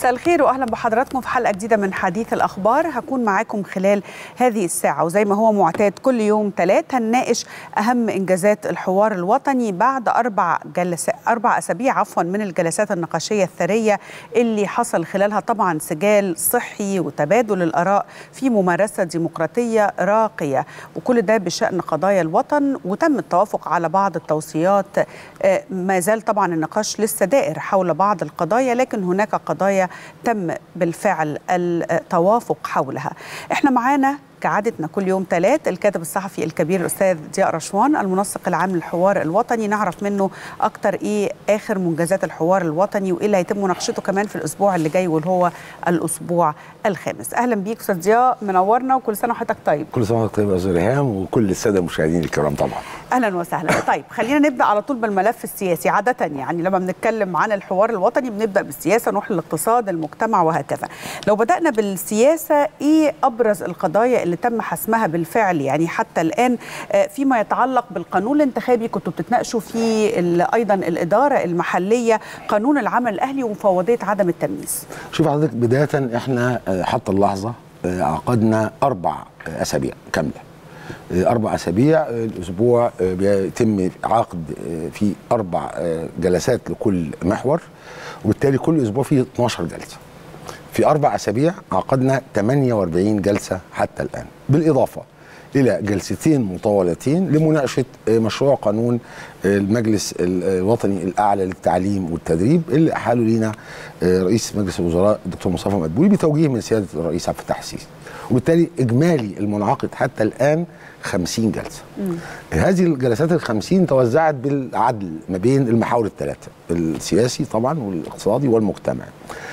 مساء الخير واهلا بحضراتكم في حلقه جديده من حديث الاخبار هكون معاكم خلال هذه الساعه وزي ما هو معتاد كل يوم ثلاث هنناقش اهم انجازات الحوار الوطني بعد اربع جلسات اربع اسابيع عفوا من الجلسات النقاشيه الثريه اللي حصل خلالها طبعا سجال صحي وتبادل الاراء في ممارسه ديمقراطيه راقيه وكل ده بشان قضايا الوطن وتم التوافق على بعض التوصيات ما زال طبعا النقاش لسه دائر حول بعض القضايا لكن هناك قضايا تم بالفعل التوافق حولها احنا معانا كعادتنا كل يوم ثلاث الكاتب الصحفي الكبير الاستاذ ضياء رشوان المنسق العام للحوار الوطني نعرف منه اكتر ايه اخر منجزات الحوار الوطني وايه اللي هيتم مناقشته كمان في الاسبوع اللي جاي واللي هو الاسبوع الخامس اهلا بيك استاذ ضياء منورنا وكل سنه وحضرتك طيب كل سنه وحضرتك طيب يا استاذ ريهام وكل الساده المشاهدين الكرام طبعا اهلا وسهلا طيب خلينا نبدا على طول بالملف السياسي عاده يعني لما بنتكلم عن الحوار الوطني بنبدا بالسياسه نروح للاقتصاد المجتمع وهكذا لو بدانا بالسياسه ايه ابرز القضايا اللي تم حسمها بالفعل يعني حتى الان فيما يتعلق بالقانون الانتخابي كنتوا بتتناقشوا في ايضا الاداره المحليه قانون العمل الاهلي ومفوضيه عدم التمييز شوف حضرتك بدايه احنا حتى اللحظه عقدنا اربع اسابيع كامله اربع اسابيع الاسبوع بيتم عقد في اربع جلسات لكل محور وبالتالي كل اسبوع فيه 12 جلسه في اربع اسابيع عقدنا 48 جلسه حتى الان بالاضافه الى جلستين مطولتين لمناقشه مشروع قانون المجلس الوطني الاعلى للتعليم والتدريب اللي احاله لينا رئيس مجلس الوزراء الدكتور مصطفى مدبولي بتوجيه من سياده الرئيس عبد الفتاح السيسي وبالتالي اجمالي المنعقد حتى الان 50 جلسه مم. هذه الجلسات ال 50 توزعت بالعدل ما بين المحاور الثلاثه السياسي طبعا والاقتصادي والمجتمعي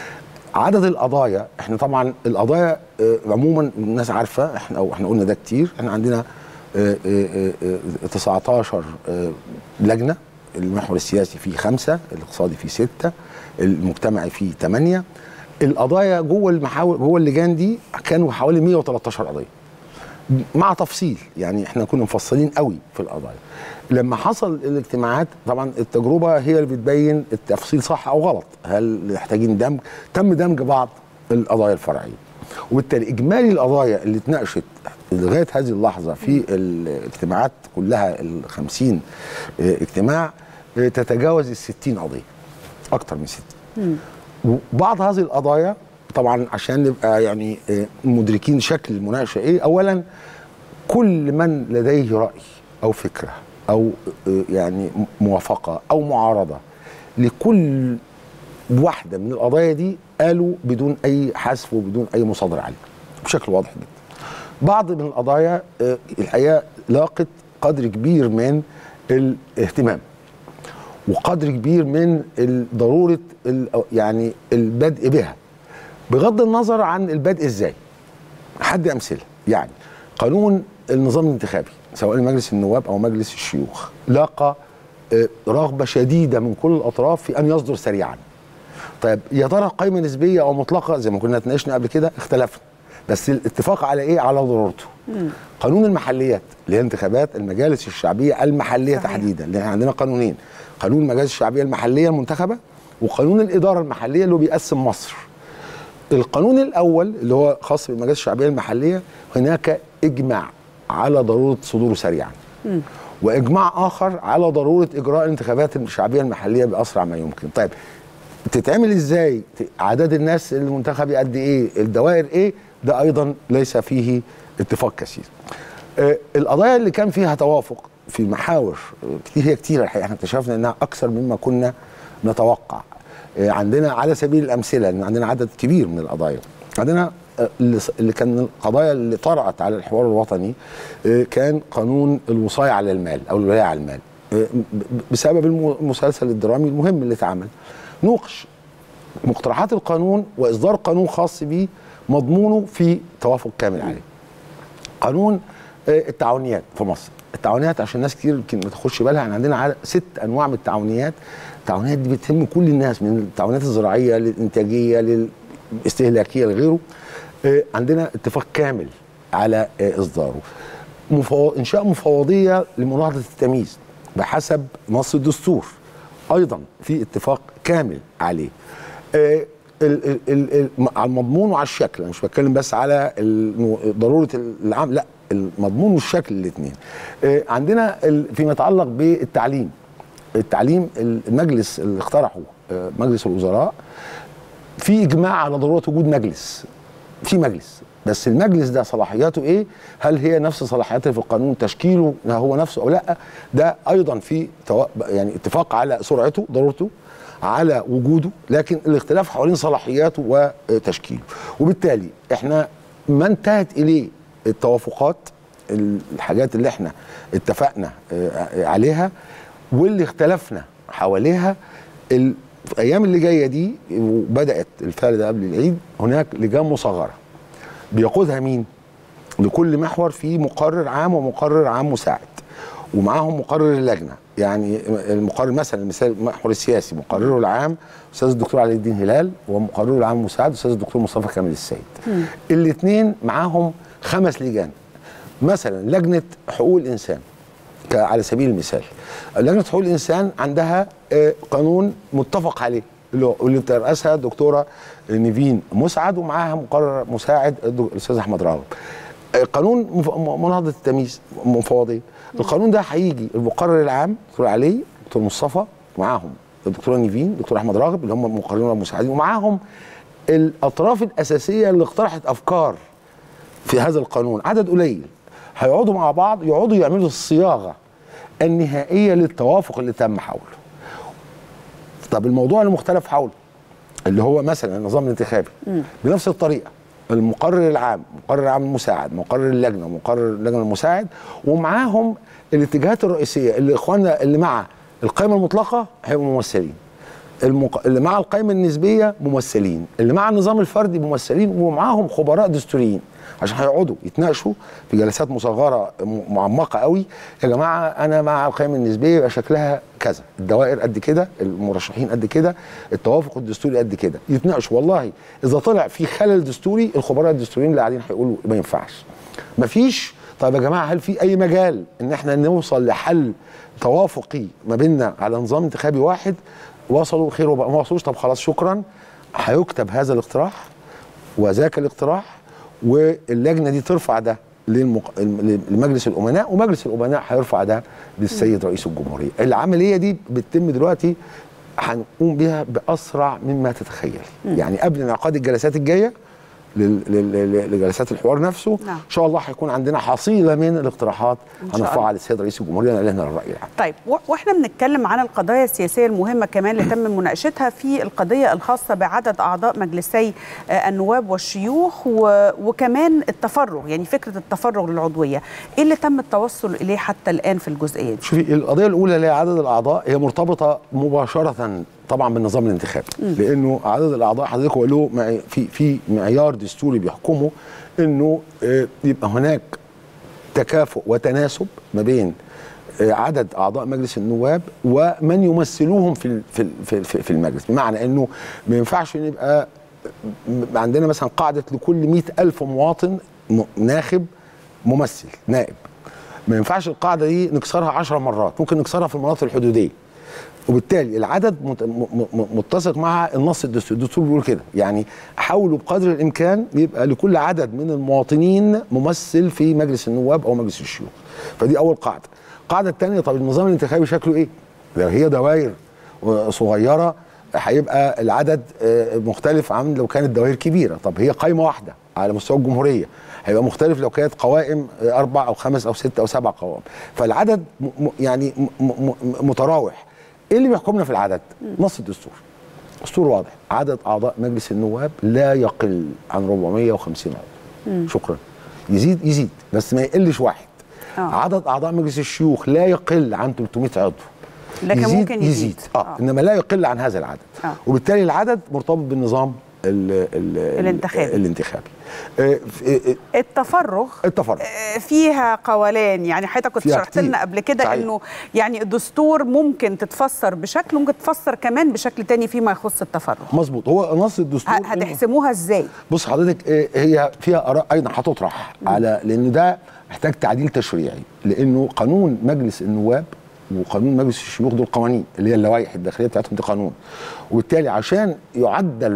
عدد القضايا احنا طبعا القضايا اه عموما الناس عارفه احنا او احنا قلنا ده كتير احنا عندنا اه اه 19 لجنه المحور السياسي فيه خمسه الاقتصادي فيه سته المجتمعي فيه ثمانيه القضايا جوه المحاور جوه اللجان دي كانوا حوالي 113 قضيه مع تفصيل يعني احنا كنا مفصلين قوي في القضايا لما حصل الاجتماعات طبعا التجربه هي اللي بتبين التفصيل صح او غلط هل محتاجين دمج تم دمج بعض القضايا الفرعيه وبالتالي اجمالي القضايا اللي اتناقشت لغايه هذه اللحظه في الاجتماعات كلها ال 50 اجتماع تتجاوز ال 60 قضيه اكثر من 60 وبعض هذه القضايا طبعا عشان نبقى يعني مدركين شكل المناقشه ايه اولا كل من لديه راي او فكره او يعني موافقه او معارضه لكل واحده من القضايا دي قالوا بدون اي حذف وبدون اي مصادره عليه بشكل واضح جدا بعض من القضايا الحقيقه لاقت قدر كبير من الاهتمام وقدر كبير من ضروره يعني البدء بها بغض النظر عن البدء ازاي حد امثله يعني قانون النظام الانتخابي سواء مجلس النواب او مجلس الشيوخ لاقى رغبه شديده من كل الاطراف في ان يصدر سريعا طيب يا ترى قائمه نسبيه او مطلقه زي ما كنا اتناقشنا قبل كده اختلفنا بس الاتفاق على ايه على ضرورته قانون المحليات اللي هي انتخابات المجالس الشعبيه المحليه صحيح. تحديدا لان عندنا قانونين قانون المجالس الشعبيه المحليه المنتخبه وقانون الاداره المحليه اللي هو بيقسم مصر القانون الاول اللي هو خاص بالمجالس الشعبيه المحليه هناك اجماع على ضروره صدوره سريعا م. واجماع اخر على ضروره اجراء الانتخابات الشعبيه المحليه باسرع ما يمكن طيب تتعمل ازاي اعداد الناس المنتخبه قد ايه الدوائر ايه ده ايضا ليس فيه اتفاق كثير آه القضايا اللي كان فيها توافق في محاور كتير هي كتير الحقيقه احنا اكتشفنا انها اكثر مما كنا نتوقع آه عندنا على سبيل الامثله ان عندنا عدد كبير من القضايا عندنا اللي كان القضايا اللي طرأت على الحوار الوطني كان قانون الوصاية على المال أو الولاية على المال بسبب المسلسل الدرامي المهم اللي اتعمل نوقش مقترحات القانون وإصدار قانون خاص به مضمونه في توافق كامل عليه قانون التعاونيات في مصر التعاونيات عشان ناس كتير يمكن ما تاخدش بالها ان عندنا ست انواع من التعاونيات التعاونيات دي بتهم كل الناس من التعاونيات الزراعيه للانتاجيه للاستهلاكيه لغيره عندنا اتفاق كامل على اصداره مفو... انشاء مفوضيه لمناهضه التمييز بحسب نص الدستور ايضا في اتفاق كامل عليه ال ال ال ال على المضمون وعلى الشكل انا مش بتكلم بس على ال- ضروره العام لا المضمون والشكل الاثنين عندنا ال- فيما يتعلق بالتعليم التعليم المجلس اللي اقترحه آه، مجلس الوزراء في اجماع على ضروره وجود مجلس في مجلس بس المجلس ده صلاحياته ايه هل هي نفس صلاحياته في القانون تشكيله هو نفسه او لا ده ايضا في تو... يعني اتفاق على سرعته ضرورته على وجوده لكن الاختلاف حوالين صلاحياته وتشكيله وبالتالي احنا ما انتهت اليه التوافقات الحاجات اللي احنا اتفقنا آه، عليها واللي اختلفنا حواليها ال- في الايام اللي جايه دي وبدات الفعل ده قبل العيد هناك لجان مصغره بيقودها مين؟ لكل محور في مقرر عام ومقرر عام مساعد ومعاهم مقرر اللجنه يعني المقرر مثلا المثال المحور السياسي مقرره العام استاذ الدكتور علي الدين هلال ومقرره العام المساعد استاذ الدكتور مصطفى كامل السيد الاثنين معاهم خمس لجان مثلا لجنه حقوق الانسان ك- على سبيل المثال لجنه حقوق الانسان عندها آه، قانون متفق عليه اللي هو- اللي بترأسها الدكتوره نيفين مسعد ومعاها مقرر مساعد الدك- الاستاذ احمد راغب آه، قانون مف- م- مناهضه التمييز مفوضيه القانون ده هيجي المقرر العام دكتور علي دكتور مصطفى معاهم الدكتوره نيفين دكتور احمد راغب اللي هم مقررون المساعدين ومعاهم الاطراف الاساسيه اللي اقترحت افكار في هذا القانون عدد قليل هيقعدوا مع بعض يقعدوا يعملوا الصياغه النهائيه للتوافق اللي تم حوله. طب الموضوع اللي مختلف حوله اللي هو مثلا النظام الانتخابي بنفس الطريقه المقرر العام مقرر العام المساعد مقرر اللجنه مقرر اللجنه المساعد ومعاهم الاتجاهات الرئيسيه اللي اخواننا اللي مع القائمه المطلقه هيبقوا ممثلين المق... اللي مع القائمه النسبيه ممثلين اللي مع النظام الفردي ممثلين ومعاهم خبراء دستوريين عشان هيقعدوا يتناقشوا في جلسات مصغره م- معمقه قوي يا جماعه انا مع القائمه النسبيه يبقى شكلها كذا الدوائر قد كده المرشحين قد كده التوافق الدستوري قد كده يتناقشوا والله اذا طلع في خلل دستوري الخبراء الدستوريين اللي قاعدين هيقولوا ما ينفعش مفيش طيب يا جماعه هل في اي مجال ان احنا نوصل لحل توافقي ما بيننا على نظام انتخابي واحد وصلوا خير وبقى ما وصلوش طب خلاص شكرا هيكتب هذا الاقتراح وذاك الاقتراح واللجنه دي ترفع ده للمق... لمجلس الامناء ومجلس الامناء هيرفع ده للسيد رئيس الجمهوريه العمليه دي بتتم دلوقتي هنقوم بها باسرع مما تتخيل يعني قبل انعقاد الجلسات الجايه لل- لل- لل- لجلسات الحوار نفسه نعم. ان شاء الله هيكون عندنا حصيله من الاقتراحات إن شاء الله. هنرفعها للسيد رئيس الجمهوريه نعلنها للراي العام طيب و- واحنا بنتكلم عن القضايا السياسيه المهمه كمان اللي تم مناقشتها في القضيه الخاصه بعدد اعضاء مجلسي آه، النواب والشيوخ و- وكمان التفرغ يعني فكره التفرغ للعضويه ايه اللي تم التوصل اليه حتى الان في الجزئيه دي شوفي القضيه الاولى اللي هي عدد الاعضاء هي مرتبطه مباشره طبعا بالنظام الانتخابي لانه عدد الاعضاء حضرتك هو له معي- في في معيار دستوري بيحكمه انه آه، يبقى هناك تكافؤ وتناسب ما بين آه، عدد اعضاء مجلس النواب ومن يمثلوهم في ال- في ال- في في- في المجلس بمعنى انه ما ينفعش إن يبقى م- عندنا مثلا قاعده لكل مئة ألف مواطن م- ناخب ممثل نائب ما ينفعش القاعده دي نكسرها عشر مرات ممكن نكسرها في المناطق الحدوديه وبالتالي العدد مت- م- م- متسق مع النص الدستوري الدستور بيقول كده يعني حاولوا بقدر الامكان يبقى لكل عدد من المواطنين ممثل في مجلس النواب او مجلس الشيوخ فدي اول قاعده القاعده الثانيه طب النظام الانتخابي شكله ايه لو هي دوائر صغيره هيبقى العدد آه، مختلف عن لو كانت دوائر كبيره طب هي قائمه واحده على مستوى الجمهوريه هيبقى مختلف لو كانت قوائم آه، اربع او خمس او ست او سبع قوائم فالعدد م- م- يعني م- م- م- متراوح ايه اللي بيحكمنا في العدد نص الدستور دستور واضح عدد اعضاء مجلس النواب لا يقل عن 450 عضو شكرا يزيد يزيد بس ما يقلش واحد آه. عدد اعضاء مجلس الشيوخ لا يقل عن 300 عضو لكن يزيد ممكن يزيد. يزيد اه, آه. انما لا يقل عن هذا العدد آه. وبالتالي العدد مرتبط بالنظام ال ال الانتخابي. الانتخابي آه في- آه، التفرغ التفرغ آه، فيها قولان يعني حضرتك كنت فيها شرحت كتير. لنا قبل كده صحيح. انه يعني الدستور ممكن تتفسر بشكل ممكن تتفسر كمان بشكل تاني فيما يخص التفرغ مظبوط هو نص الدستور ه- إنه- هتحسموها ازاي بص حضرتك آه، هي فيها اراء ايضا هتطرح على لان ده محتاج تعديل تشريعي لانه قانون مجلس النواب وقانون مجلس الشيوخ دول قوانين اللي هي اللوائح الداخليه بتاعتهم دي قانون وبالتالي عشان يعدل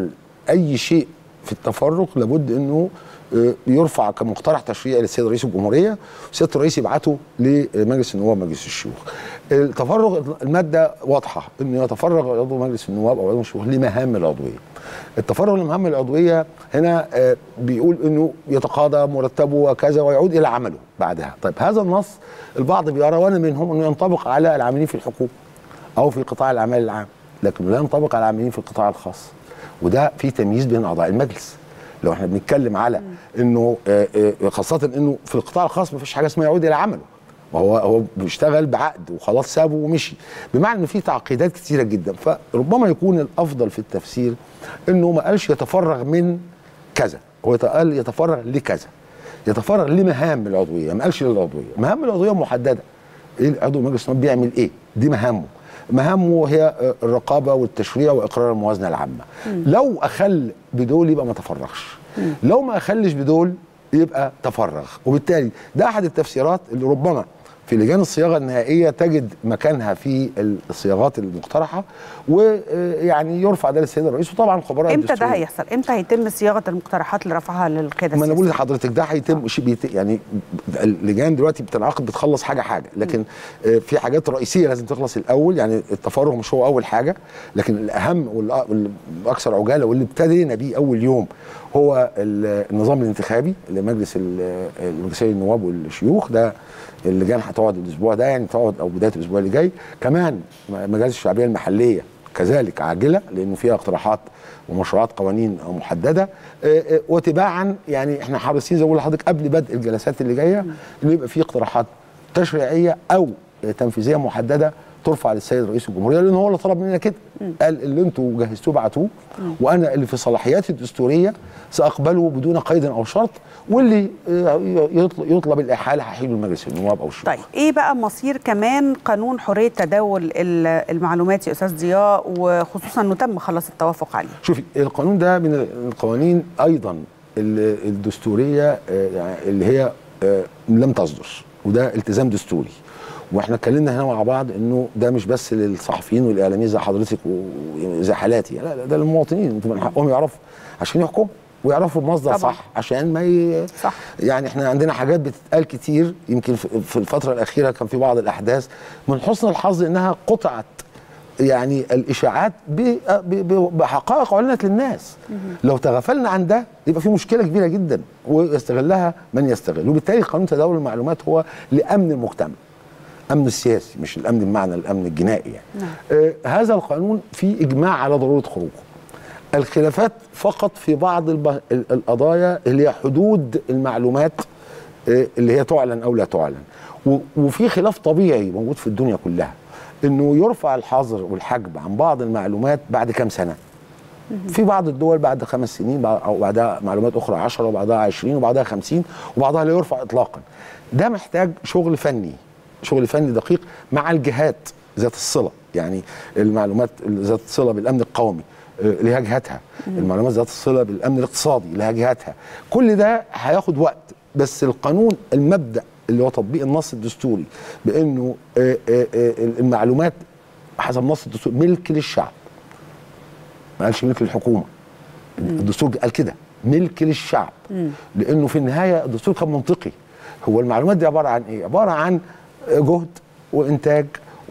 اي شيء في التفرغ لابد انه آه، يرفع كمقترح تشريعي للسيد رئيس الجمهوريه والسيد الرئيس يبعته لمجلس النواب ومجلس الشيوخ. التفرغ الماده واضحه انه يتفرغ عضو مجلس النواب او عضو مجلس الشيوخ لمهام العضويه. التفرغ للمهام العضويه هنا آه، بيقول انه يتقاضى مرتبه وكذا ويعود الى عمله بعدها. طيب هذا النص البعض بيرى وانا منهم انه ينطبق على العاملين في الحكومه او في قطاع الاعمال العام لكن لا ينطبق على العاملين في القطاع الخاص. وده في تمييز بين اعضاء المجلس. لو احنا بنتكلم على انه آه، آه، خاصه انه في القطاع الخاص ما فيش حاجه اسمها يعود الى عمله وهو هو بيشتغل بعقد وخلاص سابه ومشي بمعنى ان في تعقيدات كتيره جدا فربما يكون الافضل في التفسير انه ما قالش يتفرغ من كذا هو قال يتفرغ لكذا يتفرغ لمهام العضويه ما قالش للعضويه مهام العضويه محدده ايه عضو مجلس النواب بيعمل ايه دي مهامه مهامه هي آه، الرقابه والتشريع واقرار الموازنه العامه لو اخل بدول يبقى ما تفرغش لو ما اخلش بدول يبقى تفرغ وبالتالي ده احد التفسيرات اللي ربما في لجان الصياغه النهائيه تجد مكانها في الصياغات المقترحه ويعني يرفع ده للسيد الرئيس وطبعا خبراء امتى ده الدستور. هيحصل امتى هيتم صياغه المقترحات اللي رفعها للقياده ما انا بقول السياسية؟ لحضرتك ده هيتم شيء بيت يعني اللجان دلوقتي بتنعقد بتخلص حاجه حاجه لكن آه، في حاجات رئيسيه لازم تخلص الاول يعني التفرغ مش هو اول حاجه لكن الاهم والأ- والاكثر عجاله واللي ابتدينا بيه اول يوم هو ال- النظام الانتخابي لمجلس ال- المجلسي النواب والشيوخ ده اللجان هتقعد الاسبوع ده يعني تقعد او بدايه الاسبوع اللي جاي كمان مجالس الشعبيه المحليه كذلك عاجله لانه فيها اقتراحات ومشروعات قوانين محدده آه، آه، وتباعا يعني احنا حريصين زي ما بقول لحضرتك قبل بدء الجلسات اللي جايه انه يبقى في اقتراحات تشريعيه او آه، تنفيذيه محدده ترفع للسيد رئيس الجمهوريه لان هو اللي طلب مننا كده قال اللي انتوا جهزتوه بعتوه وانا اللي في صلاحياتي الدستوريه ساقبله بدون قيد او شرط واللي آه، يطل- يطلب الاحاله هحيله لمجلس النواب او الشيوخ طيب ايه بقى مصير كمان قانون حريه تداول ال- المعلومات يا استاذ ضياء وخصوصا انه تم خلاص التوافق عليه شوفي القانون ده من القوانين ايضا ال- الدستوريه آه، يعني اللي هي آه، لم تصدر وده التزام دستوري واحنا اتكلمنا هنا مع بعض انه ده مش بس للصحفيين والاعلاميين زي حضرتك وزي حالاتي لا لا ده للمواطنين انتوا من حقهم يعرفوا عشان يحكموا ويعرفوا المصدر طبعاً. صح عشان ما ي... صح. يعني احنا عندنا حاجات بتتقال كتير يمكن في في الفتره الاخيره كان في بعض الاحداث من حسن الحظ انها قطعت يعني الاشاعات ب- ب- ب- بحقائق اعلنت للناس لو تغافلنا عن ده يبقى في مشكله كبيره جدا ويستغلها من يستغل وبالتالي قانون تداول المعلومات هو لامن المجتمع امن السياسي مش الامن بمعنى الامن الجنائي يعني نعم. آه هذا القانون فيه اجماع على ضروره خروجه الخلافات فقط في بعض الب... ال- القضايا اللي هي حدود المعلومات آه، اللي هي تعلن او لا تعلن و... وفي خلاف طبيعي موجود في الدنيا كلها انه يرفع الحظر والحجب عن بعض المعلومات بعد كام سنه في بعض الدول بعد خمس سنين بعد- او بعدها معلومات اخرى 10 وبعدها 20 وبعدها 50 وبعضها لا يرفع اطلاقا ده محتاج شغل فني شغل فني دقيق مع الجهات ذات الصله يعني المعلومات ذات الصله بالامن القومي آه، لها جهاتها المعلومات ذات الصله بالامن الاقتصادي لها جهاتها كل ده هياخد وقت بس القانون المبدا اللي هو تطبيق النص الدستوري بانه آه، آه، آه، المعلومات حسب نص الدستور ملك للشعب ما قالش ملك للحكومه الدستور قال كده ملك للشعب لانه في النهايه الدستور كان منطقي هو المعلومات دي عباره عن ايه عباره عن جهد وانتاج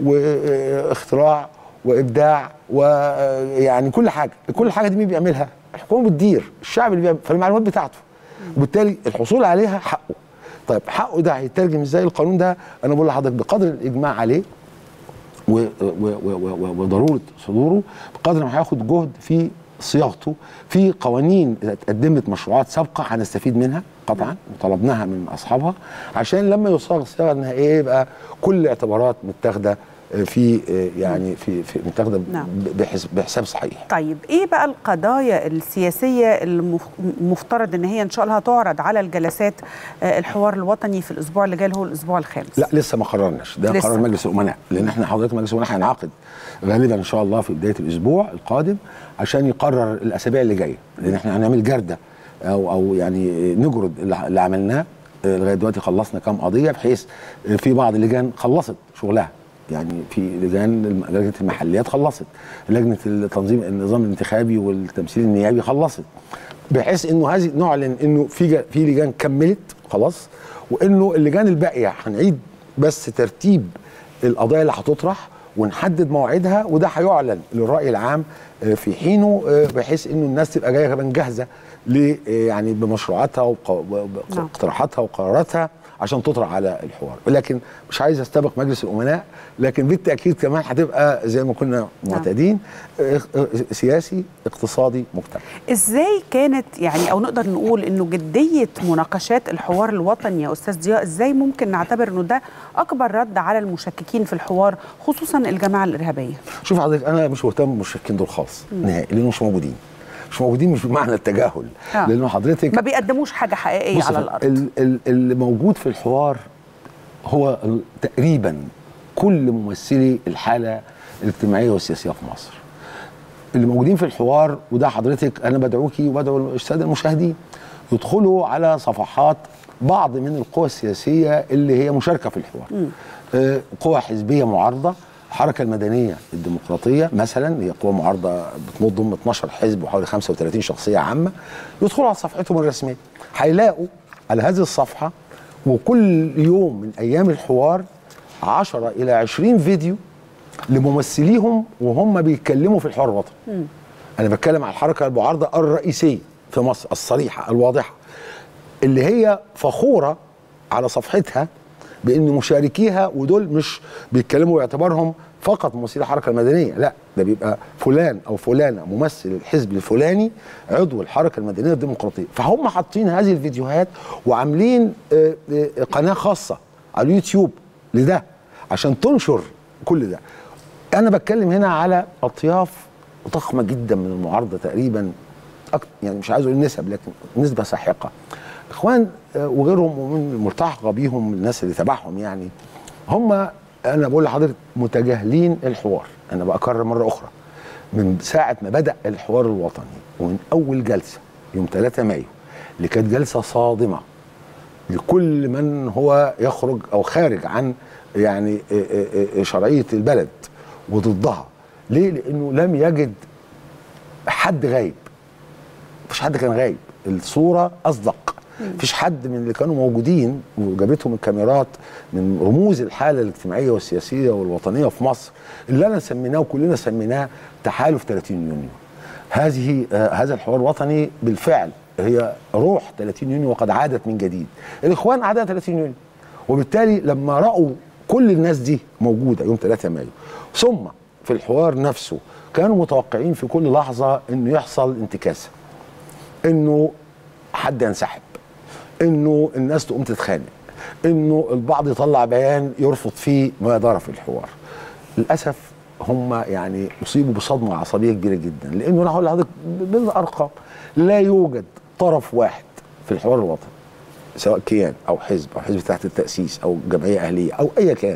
واختراع وابداع ويعني كل حاجه كل حاجه دي مين بيعملها الحكومه بتدير الشعب اللي بيعمل فالمعلومات بتاعته وبالتالي الحصول عليها حقه طيب حقه ده هيترجم ازاي القانون ده انا بقول لحضرتك بقدر الاجماع عليه و- و- و- و- و- وضروره صدوره بقدر ما هياخد جهد في صياغته في قوانين اتقدمت مشروعات سابقه هنستفيد منها قطعا وطلبناها من اصحابها عشان لما يصاغ الصياغه النهائيه يبقى كل الاعتبارات متاخده في يعني في, في متاخده نعم. بحس- بحساب صحيح طيب ايه بقى القضايا السياسيه المفترض ان هي ان شاء الله هتعرض على الجلسات آه، الحوار الوطني في الاسبوع اللي جاي اللي هو الاسبوع الخامس لا لسه ما قررناش ده لسه. قرار مجلس الامناء لان احنا حضرتك مجلس الامناء هينعقد غالبا ان شاء الله في بدايه الاسبوع القادم عشان يقرر الاسابيع اللي جايه لان احنا هنعمل جرده او او يعني نجرد اللي اللي عملناه آه، لغايه دلوقتي خلصنا كام قضيه بحيث آه، في بعض اللجان خلصت شغلها يعني في لجان لجنه المحليات خلصت لجنه التنظيم النظام الانتخابي والتمثيل النيابي خلصت بحيث انه هذه نعلن انه في جا- في لجان كملت خلاص وانه اللجان الباقيه هنعيد بس ترتيب القضايا اللي هتطرح ونحدد موعدها وده هيعلن للراي العام آه، في حينه آه، بحيث انه الناس تبقى جايه كمان جاهزه ل آه، يعني بمشروعاتها نعم. واقتراحاتها وقراراتها عشان تطرح على الحوار ولكن مش عايز استبق مجلس الامناء لكن بالتاكيد كمان هتبقى زي ما كنا معتادين آه، آه، سياسي اقتصادي مجتمعي ازاي كانت يعني او نقدر نقول انه جديه مناقشات الحوار الوطني يا استاذ ضياء ازاي ممكن نعتبر انه ده اكبر رد على المشككين في الحوار خصوصا الجماعه الارهابيه شوف حضرتك انا مش مهتم بالمشركين دول خالص نهائي لانهم مش موجودين مش موجودين مش بمعنى التجاهل آه. لانه حضرتك ما بيقدموش حاجه حقيقيه بص على يا الارض ال- ال- اللي موجود في الحوار هو ال- تقريبا كل ممثلي الحاله الاجتماعيه والسياسيه في مصر اللي موجودين في الحوار وده حضرتك انا بدعوكي وبدعو الساده المشاهدين يدخلوا على صفحات بعض من القوى السياسيه اللي هي مشاركه في الحوار آه، قوى حزبيه معارضه الحركه المدنيه الديمقراطيه مثلا هي قوى معارضه بتضم 12 حزب وحوالي 35 شخصيه عامه يدخلوا على صفحتهم الرسميه هيلاقوا على هذه الصفحه وكل يوم من ايام الحوار 10 الى 20 فيديو لممثليهم وهم بيتكلموا في الحوار الوطني انا بتكلم على الحركه المعارضه الرئيسيه في مصر الصريحه الواضحه اللي هي فخوره على صفحتها بان مشاركيها ودول مش بيتكلموا باعتبارهم فقط ممثلي الحركه المدنيه لا ده بيبقى فلان او فلانه ممثل الحزب الفلاني عضو الحركه المدنيه الديمقراطيه فهم حاطين هذه الفيديوهات وعاملين آه، آه، قناه خاصه على اليوتيوب لده عشان تنشر كل ده انا بتكلم هنا على اطياف ضخمه جدا من المعارضه تقريبا أك... يعني مش عايز اقول نسب لكن نسبه ساحقه اخوان آه، وغيرهم ومن الملتحقه بيهم الناس اللي تبعهم يعني هم انا بقول لحضرتك متجاهلين الحوار انا بكرر مره اخرى من ساعه ما بدا الحوار الوطني ومن اول جلسه يوم 3 مايو اللي كانت جلسه صادمه لكل من هو يخرج او خارج عن يعني آه، آه، آه، شرعيه البلد وضدها ليه لانه لم يجد حد غايب مفيش حد كان غايب الصوره اصدق مفيش حد من اللي كانوا موجودين وجابتهم الكاميرات من رموز الحاله الاجتماعيه والسياسيه والوطنيه في مصر اللي انا سميناه وكلنا سميناه تحالف 30 يونيو هذه آه هذا الحوار الوطني بالفعل هي روح 30 يونيو وقد عادت من جديد الاخوان عادها 30 يونيو وبالتالي لما راوا كل الناس دي موجوده يوم 3 مايو ثم في الحوار نفسه كانوا متوقعين في كل لحظه انه يحصل انتكاسه انه حد ينسحب انه الناس تقوم تتخانق انه البعض يطلع بيان يرفض فيه ما دار في الحوار للاسف هم يعني اصيبوا بصدمه عصبيه كبيره جدا لانه انا هقول لحضرتك بالارقام لا يوجد طرف واحد في الحوار الوطني سواء كيان او حزب او حزب تحت التاسيس او جمعيه اهليه او اي كان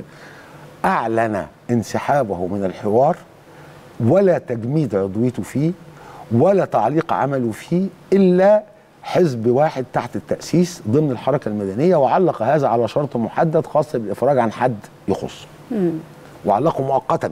اعلن انسحابه من الحوار ولا تجميد عضويته فيه ولا تعليق عمله فيه الا حزب واحد تحت التاسيس ضمن الحركه المدنيه وعلق هذا على شرط محدد خاص بالافراج عن حد يخصه وعلقه مؤقتا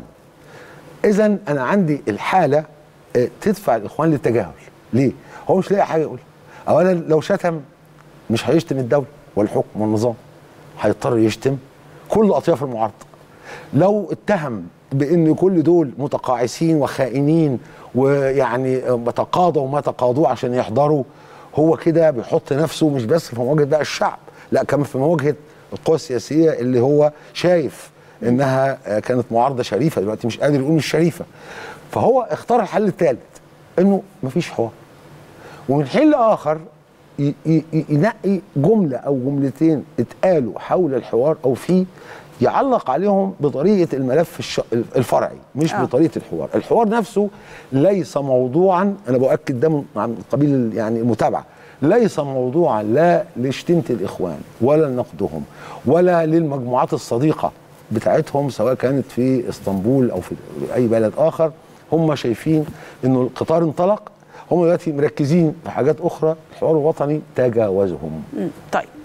اذا انا عندي الحاله آه، تدفع الاخوان للتجاهل ليه هو مش لاقي حاجه يقول اولا لو شتم مش هيشتم الدوله والحكم والنظام هيضطر يشتم كل اطياف المعارضه لو اتهم بان كل دول متقاعسين وخائنين ويعني تقاضوا ما تقاضوه عشان يحضروا هو كده بيحط نفسه مش بس في مواجهه بقى الشعب لا كمان في مواجهه القوى السياسيه اللي هو شايف انها آه، كانت معارضه شريفه دلوقتي مش قادر يقول مش شريفه فهو اختار الحل الثالث انه مفيش حوار ومن حين لاخر ي- ي- ي- ينقي جمله او جملتين اتقالوا حول الحوار او فيه يعلق عليهم بطريقه الملف الش- الفرعي مش آه. آه. بطريقه الحوار، الحوار نفسه ليس موضوعا انا باكد ده من عن قبيل ال- يعني المتابعه ليس موضوعا لا لشتيمه الاخوان ولا لنقدهم ولا للمجموعات الصديقه بتاعتهم سواء كانت في اسطنبول او في اي بلد اخر هم شايفين انه القطار انطلق هم دلوقتي مركزين في حاجات اخرى الحوار الوطني تجاوزهم مم. طيب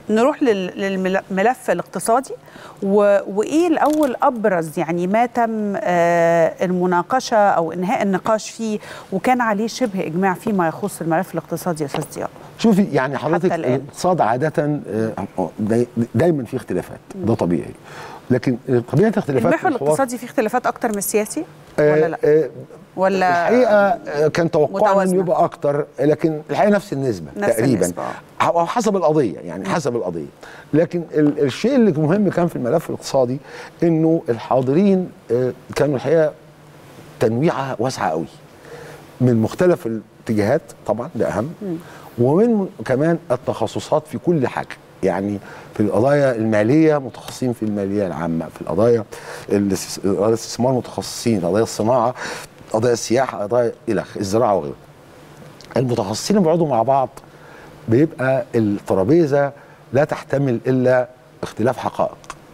نروح لل- للملف الاقتصادي و... وايه الاول ابرز يعني ما تم آه، المناقشه او انهاء النقاش فيه وكان عليه شبه اجماع فيما يخص الملف الاقتصادي يا استاذ ضياء شوفي يعني حضرتك الآن. الاقتصاد عاده آه، داي- دايما في اختلافات ده طبيعي لكن طبيعه الاختلافات المحور في الحوار- الاقتصادي فيه اختلافات اكتر من السياسي آه، ولا لا آه، ولا الحقيقه آه، كان توقعنا متوازنة. انه يبقى اكتر لكن الحقيقه نفس النسبه نفس تقريبا النسبة، او حسب القضيه يعني حسب القضيه لكن ال- الشيء اللي مهم كان في الملف الاقتصادي انه الحاضرين آه، كانوا الحقيقه تنويعها واسعه قوي من مختلف الاتجاهات طبعا ده اهم ومن كمان التخصصات في كل حاجه يعني في القضايا الماليه متخصصين في الماليه العامه في القضايا الاستس- قضايا الاستثمار متخصصين قضايا الصناعه قضايا السياحه قضايا الى آخره، الزراعه وغيره المتخصصين اللي بيقعدوا مع بعض بيبقى الترابيزه لا تحتمل الا اختلاف حقائق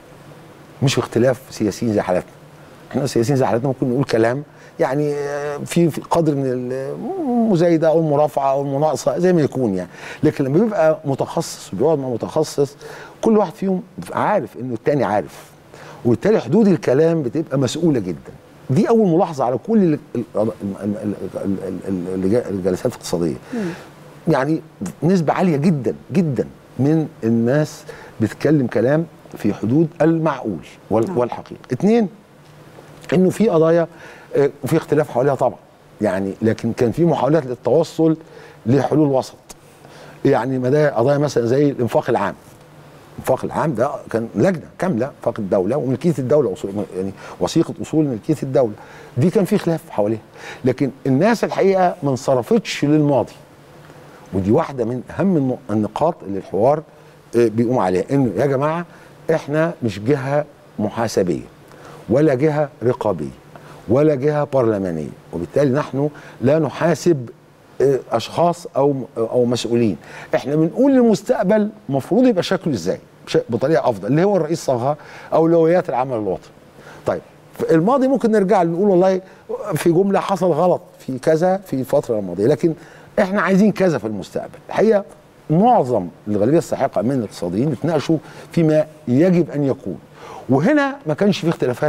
مش اختلاف سياسيين زي حالاتنا احنا سياسيين زي حالاتنا ممكن نقول كلام يعني آه، في في قدر من المزايده او المرافعه او المناقصه زي ما يكون يعني لكن لما بيبقى متخصص وبيقعد مع متخصص كل واحد فيهم عارف انه التاني عارف وبالتالي حدود الكلام بتبقى مسؤوله جدا دي اول ملاحظه على كل ال- ال- ال- ال- ال- ال- الج- الجلسات الاقتصاديه يعني نسبه عاليه جدا جدا من الناس بتتكلم كلام في حدود المعقول وال- نعم. والحقيقه اتنين انه في قضايا آه، وفي اختلاف حواليها طبعا يعني لكن كان في محاولات للتوصل لحلول وسط يعني ما ده قضايا مثلا زي الانفاق العام الانفاق العام ده كان لجنه كامله انفاق الدوله وملكيه الدوله أصول يعني وثيقه اصول ملكيه الدوله دي كان في خلاف حواليها لكن الناس الحقيقه ما انصرفتش للماضي ودي واحده من اهم النق- النقاط اللي الحوار آه، بيقوم عليها انه يا جماعه احنا مش جهه محاسبيه ولا جهه رقابيه ولا جهه برلمانيه وبالتالي نحن لا نحاسب آه، اشخاص او او مسؤولين احنا بنقول للمستقبل المفروض يبقى شكله ازاي بش- بطريقه افضل اللي هو الرئيس صاغها اولويات العمل الوطني طيب في الماضي ممكن نرجع نقول والله في جمله حصل غلط في كذا في الفتره الماضيه لكن احنا عايزين كذا في المستقبل الحقيقه معظم الغالبيه الساحقه من الاقتصاديين بيتناقشوا فيما يجب ان يكون وهنا ما كانش في اختلافات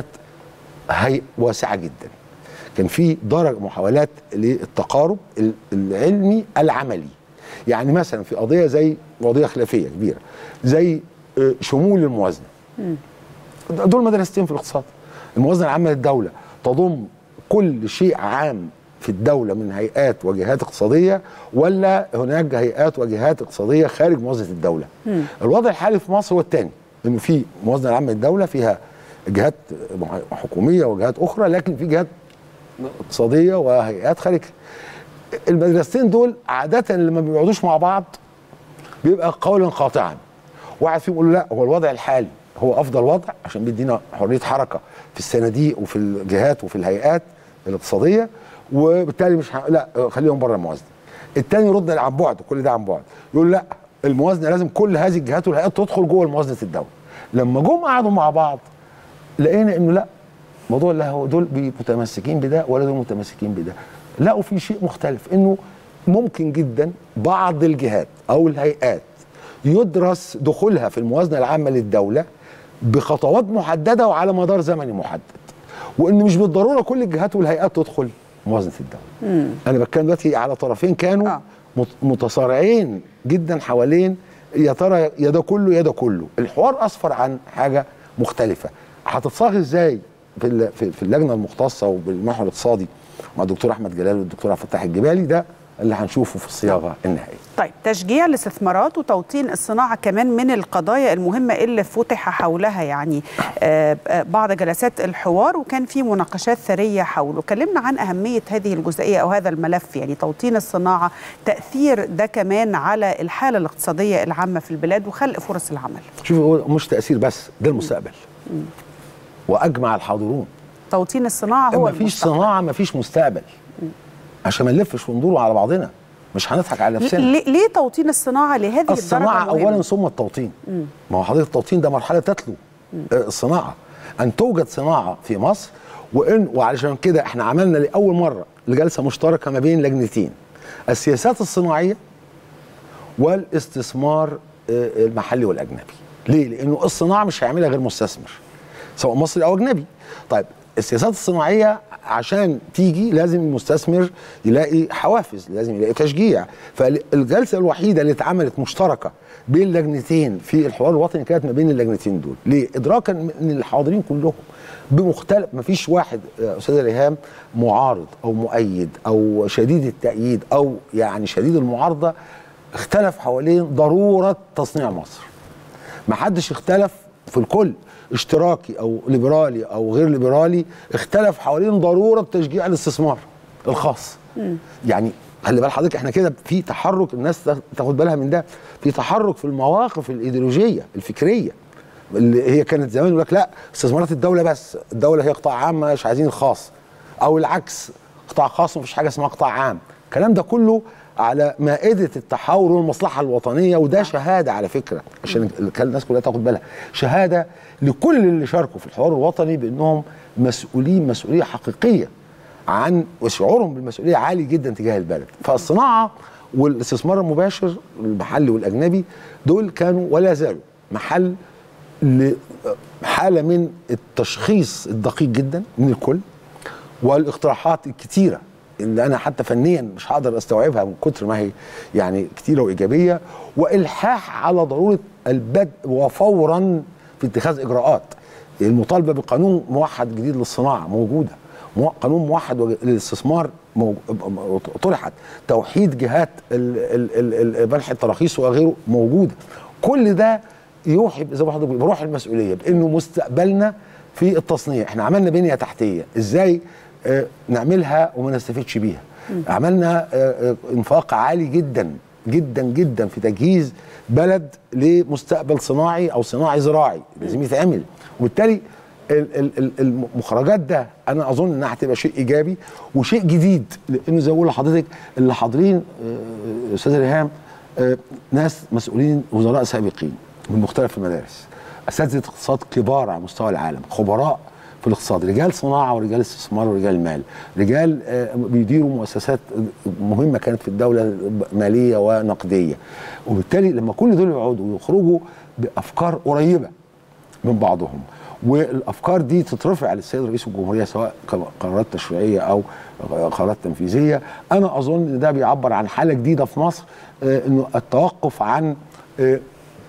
هي واسعه جدا كان في درجه محاولات للتقارب ال- العلمي العملي يعني مثلا في قضيه زي قضيه خلافيه كبيره زي آه، شمول الموازنه دول مدرستين في الاقتصاد الموازنه العامه للدوله تضم كل شيء عام في الدوله من هيئات وجهات اقتصاديه ولا هناك هيئات وجهات اقتصاديه خارج موازنه الدوله الوضع الحالي في مصر هو الثاني انه في موازنه العامه للدوله فيها جهات حكوميه وجهات اخرى لكن في جهات اقتصاديه وهيئات خارج المدرستين دول عاده لما بيقعدوش مع بعض بيبقى قولا قاطعا واحد فيهم يقول له لا هو الوضع الحالي هو افضل وضع عشان بيدينا حريه حركه في الصناديق وفي الجهات وفي الهيئات الاقتصاديه وبالتالي مش ه... لا خليهم بره الموازنه التاني يرد عن بعد كل ده عن بعد يقول لا الموازنه لازم كل هذه الجهات والهيئات تدخل جوه موازنه الدوله لما جم قعدوا مع بعض لقينا انه لا موضوع لا هو دول بي- متمسكين بده ولا دول متمسكين بده لقوا في شيء مختلف انه ممكن جدا بعض الجهات او الهيئات يدرس دخولها في الموازنه العامه للدوله بخطوات محدده وعلى مدار زمني محدد وان مش بالضروره كل الجهات والهيئات تدخل موازنه الدوله انا بتكلم دلوقتي على طرفين كانوا آه. مت- متصارعين جدا حوالين يا ترى يا ده كله يا ده كله الحوار اسفر عن حاجه مختلفه هتتصاغ ازاي في ال- في في اللجنه المختصه وبالمحور الاقتصادي مع الدكتور احمد جلال والدكتور عبد الفتاح الجبالي ده اللي هنشوفه في الصياغه النهائيه طيب تشجيع الاستثمارات وتوطين الصناعة كمان من القضايا المهمة اللي فتح حولها يعني آه، آه، بعض جلسات الحوار وكان في مناقشات ثرية حوله كلمنا عن أهمية هذه الجزئية أو هذا الملف يعني توطين الصناعة تأثير ده كمان على الحالة الاقتصادية العامة في البلاد وخلق فرص العمل شوفي هو مش تاثير بس ده المستقبل واجمع الحاضرون توطين الصناعة هو ما فيش المستقبل. صناعه ما فيش مستقبل عشان ما نلفش وندور على بعضنا مش هنضحك على نفسنا ليه ليه توطين الصناعة لهذه الصناعه الدرجة مهمة؟ اولا ثم التوطين ما هو حضرتك التوطين ده مرحله تتلو آه، الصناعه ان توجد صناعه في مصر وان وعلشان كده احنا عملنا لاول مره لجلسه مشتركه ما بين لجنتين السياسات الصناعيه والاستثمار آه، المحلي والاجنبي ليه لانه الصناعه مش هيعملها غير مستثمر سواء مصري او اجنبي طيب السياسات الصناعيه عشان تيجي لازم المستثمر يلاقي حوافز لازم يلاقي تشجيع فالجلسه الوحيده اللي اتعملت مشتركه بين لجنتين في الحوار الوطني كانت ما بين اللجنتين دول ليه ادراكا ان الحاضرين كلهم بمختلف ما فيش واحد يا استاذ ريهام معارض او مؤيد او شديد التأييد او يعني شديد المعارضه اختلف حوالين ضروره تصنيع مصر ما حدش اختلف في الكل اشتراكي او ليبرالي او غير ليبرالي اختلف حوالين ضروره تشجيع الاستثمار الخاص يعني خلي بال حضرتك احنا كده في تحرك الناس تاخد بالها من ده في تحرك في المواقف الايديولوجيه الفكريه اللي هي كانت زمان يقول لك لا استثمارات الدوله بس الدوله هي قطاع عام مش عايزين الخاص او العكس قطاع خاص ومفيش حاجه اسمها قطاع عام الكلام ده كله على مائده التحول والمصلحه الوطنيه وده شهاده على فكره عشان الناس كلها تاخد بالها شهاده لكل اللي شاركوا في الحوار الوطني بانهم مسؤولين مسؤوليه حقيقيه عن وشعورهم بالمسؤوليه عالي جدا تجاه البلد فالصناعه والاستثمار المباشر المحلي والاجنبي دول كانوا ولا زالوا محل لحاله من التشخيص الدقيق جدا من الكل والاقتراحات الكتيره اللي انا حتى فنيا مش هقدر استوعبها من كتر ما هي يعني كتيره وايجابيه والحاح على ضروره البدء وفورا في اتخاذ اجراءات المطالبه بقانون موحد جديد للصناعه موجوده مو- قانون موحد للاستثمار مو- طرحت توحيد جهات ال- ال- ال- ال- منح التراخيص وغيره موجوده كل ده يوحي زي ما حضرتك بتقول بروح المسؤوليه بانه مستقبلنا في التصنيع احنا عملنا بنيه تحتيه ازاي آه، نعملها وما نستفيدش بيها عملنا آه، آه، انفاق عالي جدا جدا جدا في تجهيز بلد لمستقبل صناعي او صناعي زراعي لازم يتعمل وبالتالي ال- ال- ال- المخرجات ده انا اظن انها هتبقى شيء ايجابي وشيء جديد لانه زي ما بقول لحضرتك اللي حاضرين آه، استاذ ريهام آه، ناس مسؤولين وزراء سابقين من مختلف المدارس اساتذه اقتصاد كبار على مستوى العالم خبراء في الاقتصاد رجال صناعه ورجال استثمار ورجال مال رجال آه، بيديروا مؤسسات مهمه كانت في الدوله ماليه ونقديه وبالتالي لما كل دول يقعدوا ويخرجوا بافكار قريبه من بعضهم والافكار دي تترفع للسيد رئيس الجمهوريه سواء قرارات تشريعيه او قرارات تنفيذيه انا اظن ان ده بيعبر عن حاله جديده في مصر آه، انه التوقف عن آه،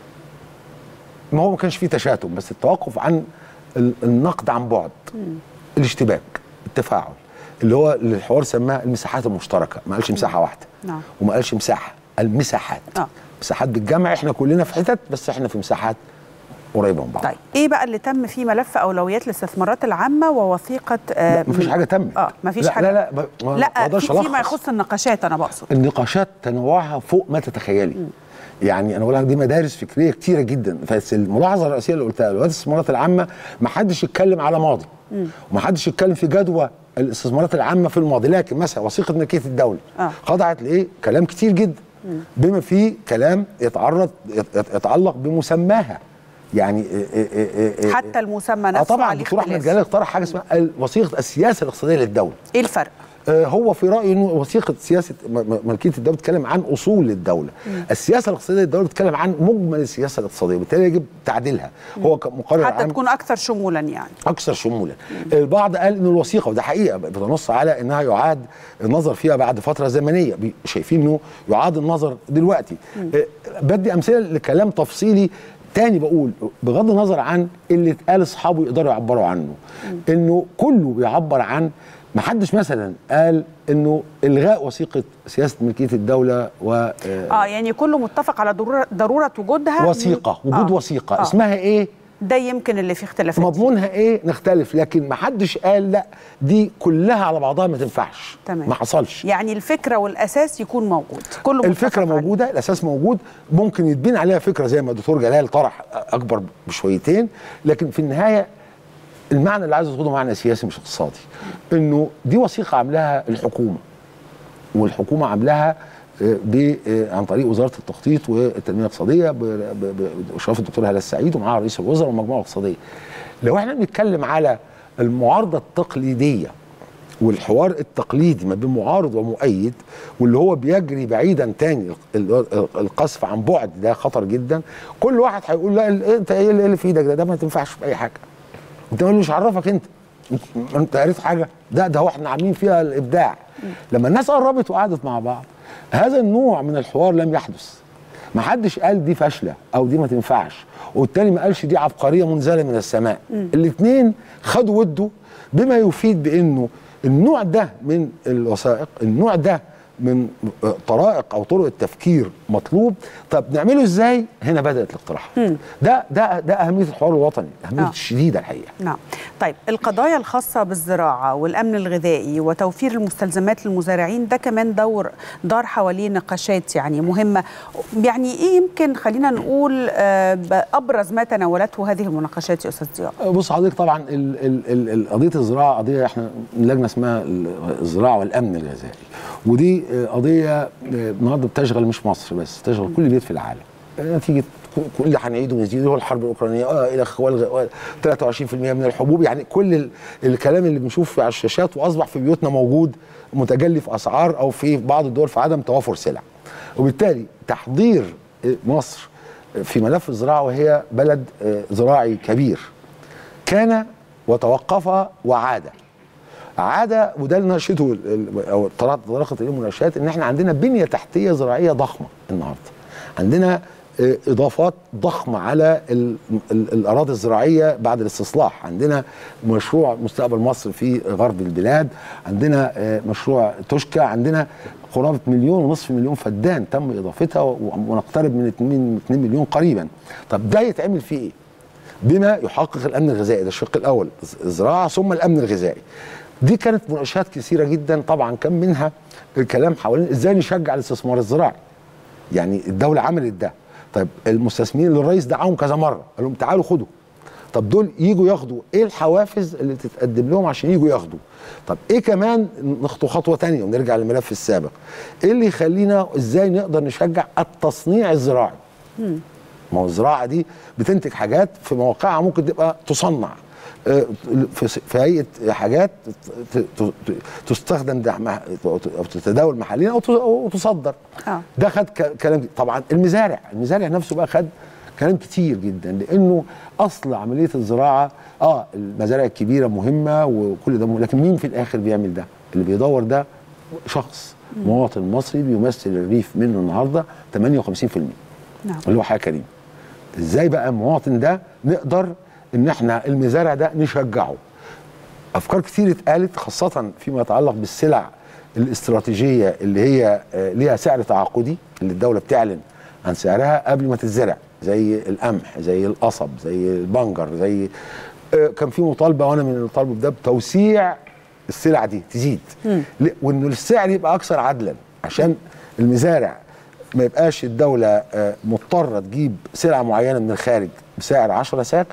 ما هو ما كانش فيه تشاتم بس التوقف عن ال- النقد عن بعد الاشتباك التفاعل اللي هو اللي الحوار سماه المساحات المشتركه ما قالش مساحه واحده نعم. وما قالش مساحه المساحات آه. مساحات بالجمع احنا كلنا في حتت بس احنا في مساحات قريبه من بعض طيب ايه بقى اللي تم في ملف اولويات الاستثمارات العامه ووثيقه آه مفيش من- حاجه تمت اه مفيش لا حاجه لا لا ما- ما لا أقدرش في فيما ألخص. يخص النقاشات انا بقصد النقاشات تنوعها فوق ما تتخيلي يعني انا بقول لك دي مدارس فكريه كتيره جدا بس الملاحظه الرئيسيه اللي قلتها الولايات الاستثمارات العامه ما حدش يتكلم على ماضي وما حدش يتكلم في جدوى الاستثمارات العامه في الماضي لكن مثلا وثيقه ملكيه الدوله آه. خضعت لايه كلام كتير جدا بما فيه كلام يتعرض يت- يت- يتعلق بمسماها يعني إيه إيه إيه إيه حتى المسمى اه نفسه طبعا عليه الدكتور احمد اختلاف. جلال اقترح حاجه اسمها وثيقه السياسه الاقتصاديه للدوله ايه الفرق آه، هو في رايه انه وثيقه سياسه م- م- ملكيه الدوله بتتكلم عن اصول للدوله السياسه الاقتصاديه للدوله بتتكلم عن مجمل السياسه الاقتصاديه وبالتالي يجب تعديلها هو كمقرر حتى عام تكون اكثر شمولا يعني اكثر شمولا البعض قال ان الوثيقه وده حقيقه بتنص على انها يعاد النظر فيها بعد فتره زمنيه بي- شايفين انه يعاد النظر دلوقتي آه، بدي امثله لكلام تفصيلي تاني بقول بغض النظر عن اللي اتقال اصحابه يقدروا يعبروا عنه انه كله بيعبر عن ما حدش مثلا قال انه الغاء وثيقه سياسه ملكيه الدوله و آه، اه يعني كله متفق على ضروره ضروره وجودها وثيقه وجود آه. وثيقه آه. اسمها ايه ده يمكن اللي فيه اختلافات مضمونها ايه نختلف لكن ما حدش قال لا دي كلها على بعضها ما تنفعش تمام. ما حصلش يعني الفكره والاساس يكون موجود كله الفكره متفق عليه. موجوده الاساس موجود ممكن يتبني عليها فكره زي ما الدكتور جلال طرح اكبر بشويتين لكن في النهايه المعنى اللي عايز اخده معنى سياسي مش اقتصادي انه دي وثيقه عاملاها الحكومه والحكومه عاملاها آه، ب آه، عن طريق وزاره التخطيط والتنميه الاقتصاديه ب- ب- باشراف الدكتور هلا السعيد ومعاها رئيس الوزراء والمجموعه الاقتصاديه. لو احنا بنتكلم على المعارضه التقليديه والحوار التقليدي ما بين معارض ومؤيد واللي هو بيجري بعيدا تاني ال- ال- القذف عن بعد ده خطر جدا كل واحد هيقول لا ال- انت ايه اللي اللي في ايدك ده ده ما تنفعش في اي حاجه انت مش عرفك انت انت- انت قريت حاجه ده ده هو احنا عاملين فيها الابداع لما الناس قربت وقعدت مع بعض هذا النوع من الحوار لم يحدث ما حدش قال دي فاشله او دي ما تنفعش والتاني ما قالش دي عبقريه منزله من السماء الاثنين خدوا وده بما يفيد بانه النوع ده من الوثائق النوع ده من طرائق او طرق التفكير مطلوب طب نعمله ازاي هنا بدات الاقتراحات ده ده ده اهميه الحوار الوطني اهميه آه. شديده الحقيقه نعم طيب القضايا الخاصة بالزراعة والأمن الغذائي وتوفير المستلزمات للمزارعين ده كمان دور دار حواليه نقاشات يعني مهمة يعني إيه يمكن خلينا نقول آه، أبرز ما تناولته هذه المناقشات يا أستاذ ضياء بص حضرتك طبعا ال ال ال ال قضيه الزراعه قضيه احنا لجنه اسمها الزراعه والامن الغذائي ودي آه، قضيه آه، النهارده بتشغل مش مصر بس بتشغل كل بيت في العالم آه، نتيجه ك- كل اللي هنعيده ونزيد هو الحرب الاوكرانيه اه الى والغ- 23% من الحبوب يعني كل ال الكلام اللي بنشوفه على الشاشات واصبح في بيوتنا موجود متجلي في اسعار او في بعض الدول في عدم توافر سلع وبالتالي تحضير آه، مصر في ملف الزراعه وهي بلد آه، زراعي كبير كان وتوقف وعاد عاد وده اللي نشته ال- ال- او طلعت طرقت اليه المناقشات ان احنا عندنا بنيه تحتيه زراعيه ضخمه النهارده عندنا آه، اضافات ضخمه على ال ال الاراضي الزراعيه بعد الاستصلاح عندنا مشروع مستقبل مصر في غرب البلاد عندنا آه، مشروع توشكا عندنا قرابه مليون ونصف مليون فدان تم اضافتها و- ونقترب من 2 2 مليون قريبا طب ده يتعمل فيه ايه بما يحقق الامن الغذائي ده الشق الاول الزراعه ثم الامن الغذائي دي كانت مناقشات كثيره جدا طبعا كان منها الكلام حوالين ازاي نشجع الاستثمار الزراعي يعني الدوله عملت ده طيب المستثمرين اللي الرئيس دعاهم كذا مره قال لهم تعالوا خدوا طب دول يجوا ياخدوا ايه الحوافز اللي تتقدم لهم عشان يجوا ياخدوا طب ايه كمان نخطو خطوه تانية ونرجع للملف السابق ايه اللي يخلينا ازاي نقدر نشجع التصنيع الزراعي ما هو الزراعه دي بتنتج حاجات في مواقعها ممكن تبقى تصنع آه، في في هيئه حاجات ت- ت- ت- تستخدم ده مع- او تتداول محليا او ت- أو تصدر آه. ده خد ك- كلام كتير. طبعا المزارع المزارع نفسه بقى خد كلام كتير جدا لانه اصل عمليه الزراعه اه المزارع الكبيره مهمه وكل ده مهم لكن مين في الاخر بيعمل ده اللي بيدور ده شخص مواطن مصري بيمثل الريف منه النهارده 58% نعم اللي هو حاجه كريمه ازاي بقى المواطن ده نقدر ان احنا المزارع ده نشجعه افكار كتير اتقالت خاصه فيما يتعلق بالسلع الاستراتيجيه اللي هي آه، ليها سعر تعاقدي اللي الدوله بتعلن عن سعرها قبل ما تتزرع زي القمح زي القصب زي البنجر زي آه، كان في مطالبه وانا من الطالب ده بتوسيع السلع دي تزيد ل- وان السعر يبقى اكثر عدلا عشان المزارع ما يبقاش الدوله آه، مضطره تجيب سلعه معينه من الخارج بسعر 10 ساك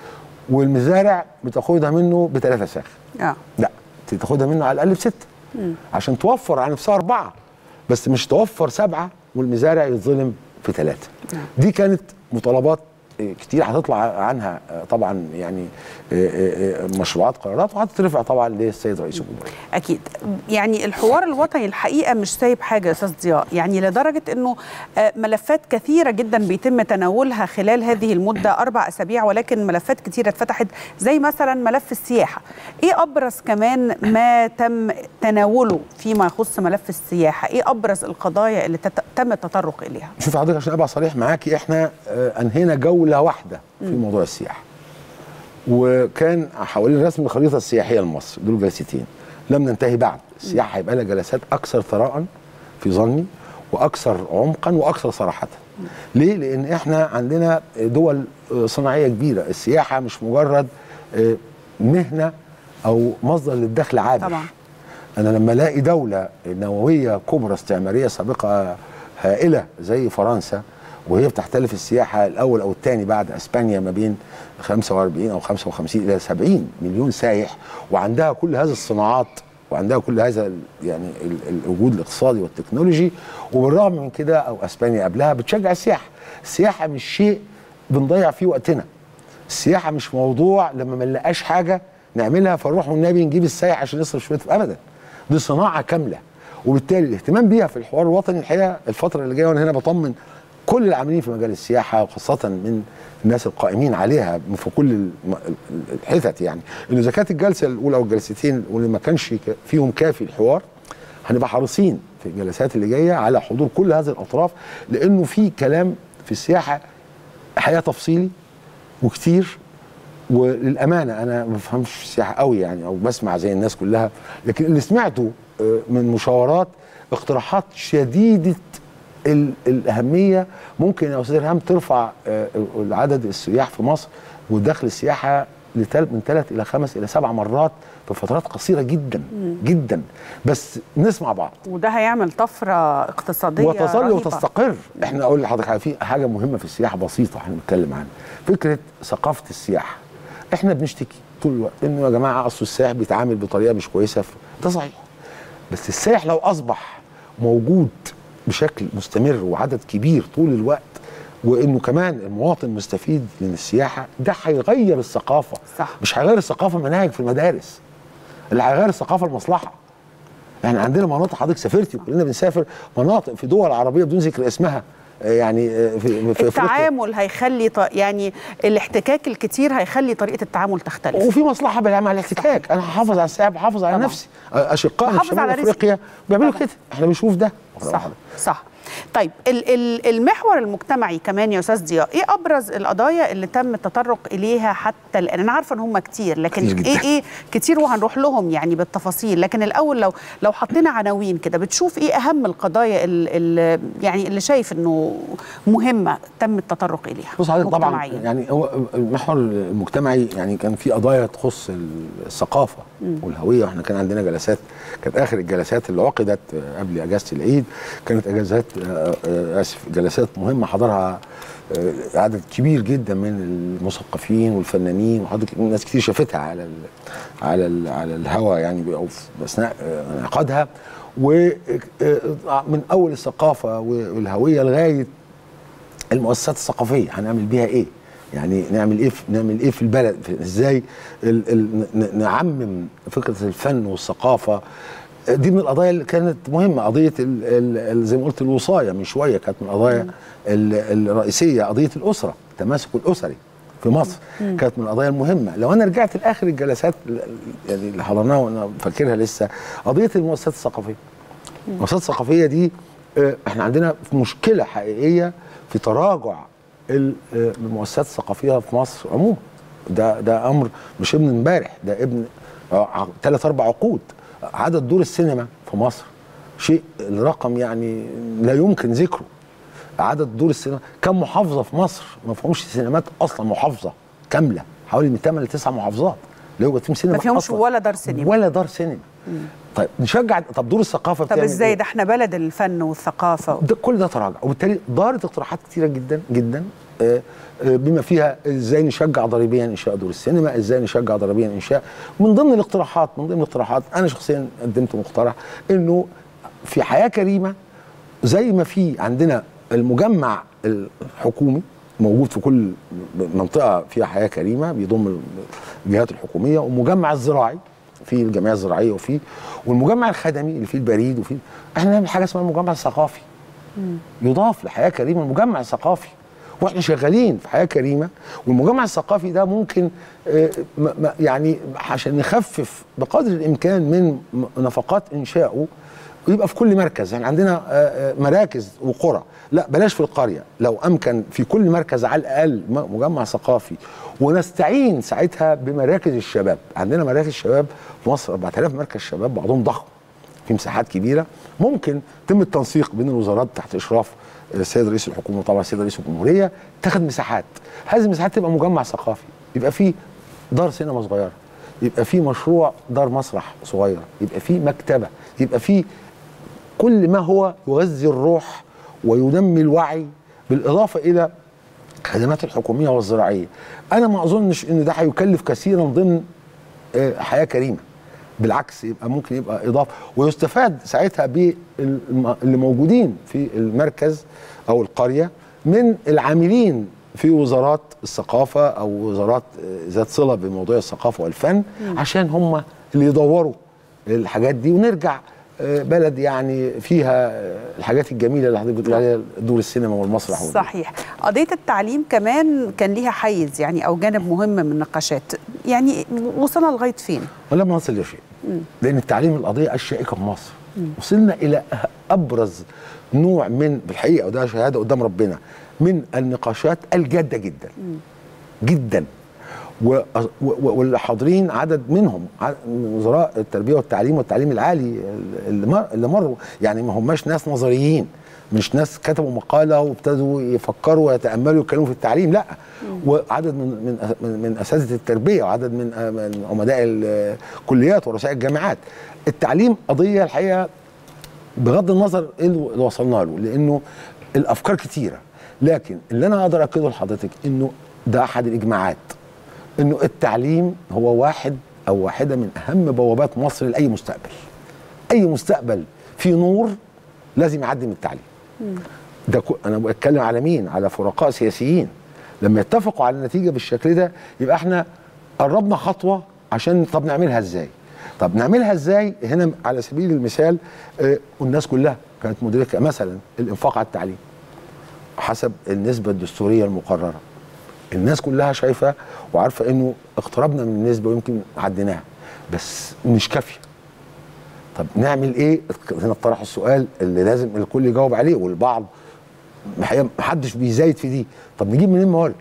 والمزارع بتاخدها منه بثلاثة ساخ آه. لا تاخدها منه على الاقل بسته عشان توفر على نفسها اربعه بس مش توفر سبعه والمزارع يتظلم في ثلاثه دي كانت مطالبات آه، كتير هتطلع عنها آه، طبعا يعني آه، آه، آه، مشروعات قرارات وهتترفع طبعا للسيد رئيس الجمهوريه أكيد يعني الحوار الوطني الحقيقة مش سايب حاجة يا أستاذ ضياء يعني لدرجة أنه آه، ملفات كثيرة جدا بيتم تناولها خلال هذه المدة أربع أسابيع ولكن ملفات كثيرة اتفتحت زي مثلا ملف السياحة إيه أبرز كمان ما تم تناوله فيما يخص ملف السياحة إيه أبرز القضايا اللي تت- تم التطرق إليها شوف حضرتك عشان ابقى صريح معاكي احنا آه، انهينا جوله واحده في موضوع السياحه وكان حوالين رسم الخريطه السياحيه لمصر دول جلستين لم ننتهي بعد السياحه هيبقى لها جلسات اكثر ثراء في ظني واكثر عمقا واكثر صراحه ليه لان احنا عندنا دول آه، صناعيه كبيره السياحه مش مجرد آه، مهنه او مصدر للدخل عابر طبعا. انا لما الاقي دوله نوويه كبرى استعماريه سابقه هائله زي فرنسا وهي بتحتل في السياحه الاول او الثاني بعد اسبانيا ما بين 45 او 55 الى 70 مليون سايح وعندها كل هذه الصناعات وعندها كل هذا ال- يعني ال- الوجود الاقتصادي والتكنولوجي وبالرغم من كده او اسبانيا قبلها بتشجع السياحه السياحه مش شيء بنضيع فيه وقتنا السياحه مش موضوع لما ما نلاقاش حاجه نعملها فنروح والنبي نجيب السايح عشان يصرف شويه ابدا دي صناعه كامله وبالتالي الاهتمام بيها في الحوار الوطني الحقيقه الفتره اللي جايه وانا هنا بطمن كل العاملين في مجال السياحه وخاصه من الناس القائمين عليها في كل الم- الحتت يعني انه اذا كانت الجلسه الاولى او الجلستين واللي ما كانش ك- فيهم كافي الحوار هنبقى حريصين في الجلسات اللي جايه على حضور كل هذه الاطراف لانه في كلام في السياحه حقيقه تفصيلي وكتير وللامانه انا ما بفهمش في السياحه قوي يعني او بسمع زي الناس كلها لكن اللي سمعته آه، من مشاورات اقتراحات شديده ال- الاهميه ممكن يا استاذ ارهام ترفع آه، عدد السياح في مصر ودخل السياحه لتل- من ثلاث الى خمس الى سبع مرات في فترات قصيره جدا جدا بس نسمع بعض وده هيعمل طفره اقتصاديه وتظل رهيبة. وتستقر احنا اقول لحضرتك حاجة، في حاجه مهمه في السياحه بسيطه احنا بنتكلم عنها فكره ثقافه السياحه احنا بنشتكي طول الوقت انه يا جماعه اصل السائح بيتعامل بطريقه مش كويسه في- ده صحيح بس السائح لو اصبح موجود بشكل مستمر وعدد كبير طول الوقت وانه كمان المواطن مستفيد من السياحه ده هيغير الثقافه صح. مش هيغير الثقافه مناهج في المدارس اللي هيغير الثقافه المصلحه يعني عندنا مناطق حضرتك سافرتي وكلنا بنسافر مناطق في دول عربيه بدون ذكر اسمها آه، يعني آه، في, في أفريقيا. التعامل هيخلي ط... يعني الاحتكاك الكتير هيخلي طريقه التعامل تختلف وفي مصلحه بالعمل على الاحتكاك انا هحافظ على السائح بحافظ على طبعا. نفسي آه، اشقائنا في وحافظ شمال على رزقي. افريقيا بيعملوا طبعا. كده احنا بنشوف ده صح صح طيب ال- ال- المحور المجتمعي كمان يا استاذ ضياء ايه ابرز القضايا اللي تم التطرق اليها حتى الان انا عارفه ان هم كتير لكن كتير جدا. ايه ايه كتير وهنروح لهم يعني بالتفاصيل لكن الاول لو لو حطينا عناوين كده بتشوف ايه اهم القضايا اللي يعني اللي شايف انه مهمه تم التطرق اليها بص حضرتك طبعا مجتمعياً؟ يعني هو المحور المجتمعي يعني كان في قضايا تخص الثقافه والهويه واحنا كان عندنا جلسات كانت اخر الجلسات اللي عقدت آه، قبل اجازه العيد كانت اجازات آه، آه، اسف جلسات مهمه حضرها آه، عدد كبير جدا من المثقفين والفنانين وحضرتك ناس كتير شافتها على ال على ال على الهوا يعني او في اثناء آه، انعقادها ومن اول الثقافه والهويه لغايه المؤسسات الثقافيه هنعمل بيها ايه؟ يعني نعمل ايه في نعمل ايه في البلد في ازاي ال ال ن- نعمم فكره الفن والثقافه دي من القضايا اللي كانت مهمه قضيه ال ال ال زي ما قلت الوصايه من شويه كانت من القضايا ال- الرئيسيه قضيه الاسره التماسك الاسري في مصر كانت من القضايا المهمه لو انا رجعت لاخر الجلسات ال- يعني اللي حضرناها وانا فاكرها لسه قضيه المؤسسات الثقافيه المؤسسات الثقافيه دي آه، احنا عندنا مشكله حقيقيه في تراجع ال- آه، المؤسسات الثقافيه في مصر عموما ده ده امر مش ابن امبارح ده ابن ثلاث اربع عقود عدد دور السينما في مصر شيء الرقم يعني لا يمكن ذكره عدد دور السينما كم محافظه في مصر ما فيهمش سينمات اصلا محافظه كامله حوالي من 8 ل 9 محافظات لا يوجد فيهم سينما ما فيهمش أصلاً. ولا دار سينما. ولا دار سينما طيب نشجع طب دور الثقافه طب بتعمل ازاي إيه؟ ده احنا بلد الفن والثقافه ده كل ده تراجع وبالتالي دارت اقتراحات كتيره جدا جدا آه، آه، بما فيها ازاي نشجع ضريبيا انشاء دور السينما ازاي نشجع ضريبيا انشاء من ضمن الاقتراحات من ضمن الاقتراحات انا شخصيا قدمت مقترح انه في حياه كريمه زي ما في عندنا المجمع الحكومي موجود في كل منطقه فيها حياه كريمه بيضم الجهات الحكوميه ومجمع الزراعي في الجمعيه الزراعيه وفي والمجمع الخدمي اللي فيه البريد وفيه احنا نعمل حاجه اسمها المجمع الثقافي يضاف لحياه كريمه المجمع الثقافي واحنا شغالين في حياه كريمه والمجمع الثقافي ده ممكن آه، م- م- يعني عشان نخفف بقدر الامكان من م- نفقات انشائه ويبقى في كل مركز يعني عندنا آه، آه، مراكز وقرى لا بلاش في القريه لو امكن في كل مركز على الاقل م- مجمع ثقافي ونستعين ساعتها بمراكز الشباب عندنا مراكز شباب في مصر 4000 مركز شباب بعضهم ضخم في مساحات كبيره ممكن يتم التنسيق بين الوزارات تحت اشراف السيد رئيس الحكومه طبعا السيد رئيس الجمهوريه تاخد مساحات هذه المساحات تبقى مجمع ثقافي يبقى في دار سينما صغيره يبقى في مشروع دار مسرح صغيره يبقى في مكتبه يبقى في كل ما هو يغذي الروح وينمي الوعي بالاضافه الى الخدمات الحكوميه والزراعيه انا ما اظنش ان ده هيكلف كثيرا ضمن آه، حياه كريمه بالعكس يبقى ممكن يبقى اضافه ويستفاد ساعتها باللي موجودين في المركز او القريه من العاملين في وزارات الثقافه او وزارات آه، ذات صله بموضوع الثقافه والفن عشان هم اللي يدوروا الحاجات دي ونرجع آه، بلد يعني فيها آه، الحاجات الجميله اللي حضرتك بتقول عليها دور السينما والمسرح وال- صحيح قضية التعليم كمان كان ليها حيز يعني أو جانب مهم من النقاشات يعني وصلنا لغاية فين؟ ولم نصل لشيء لان التعليم القضيه الشائكه في مصر وصلنا الى ابرز نوع من بالحقيقه وده شهاده قدام ربنا من النقاشات الجاده جدا جدا و- و- واللي حاضرين عدد منهم ع- من وزراء التربيه والتعليم والتعليم العالي اللي مر- اللي مروا يعني ما هماش ناس نظريين مش ناس كتبوا مقاله وابتدوا يفكروا ويتاملوا ويتكلموا في التعليم لا وعدد من من من, من اساتذه التربيه وعدد من من عمداء الكليات ورؤساء الجامعات التعليم قضيه الحقيقه بغض النظر ايه اللي وصلنا له لانه الافكار كتيره لكن اللي انا اقدر اكده لحضرتك انه ده احد الاجماعات انه التعليم هو واحد او واحده من اهم بوابات مصر لاي مستقبل اي مستقبل فيه نور لازم يعدي من التعليم ده كو- انا بتكلم على مين على فرقاء سياسيين لما يتفقوا على النتيجه بالشكل ده يبقى احنا قربنا خطوه عشان طب نعملها ازاي طب نعملها ازاي هنا على سبيل المثال آه، والناس كلها كانت مدركه مثلا الانفاق على التعليم حسب النسبه الدستوريه المقرره الناس كلها شايفه وعارفه انه اقتربنا من النسبه ويمكن عديناها بس مش كافيه طب نعمل ايه هنا طرح السؤال اللي لازم الكل يجاوب عليه والبعض الحقيقه محدش بيزايد في دي طب نجيب منين موارد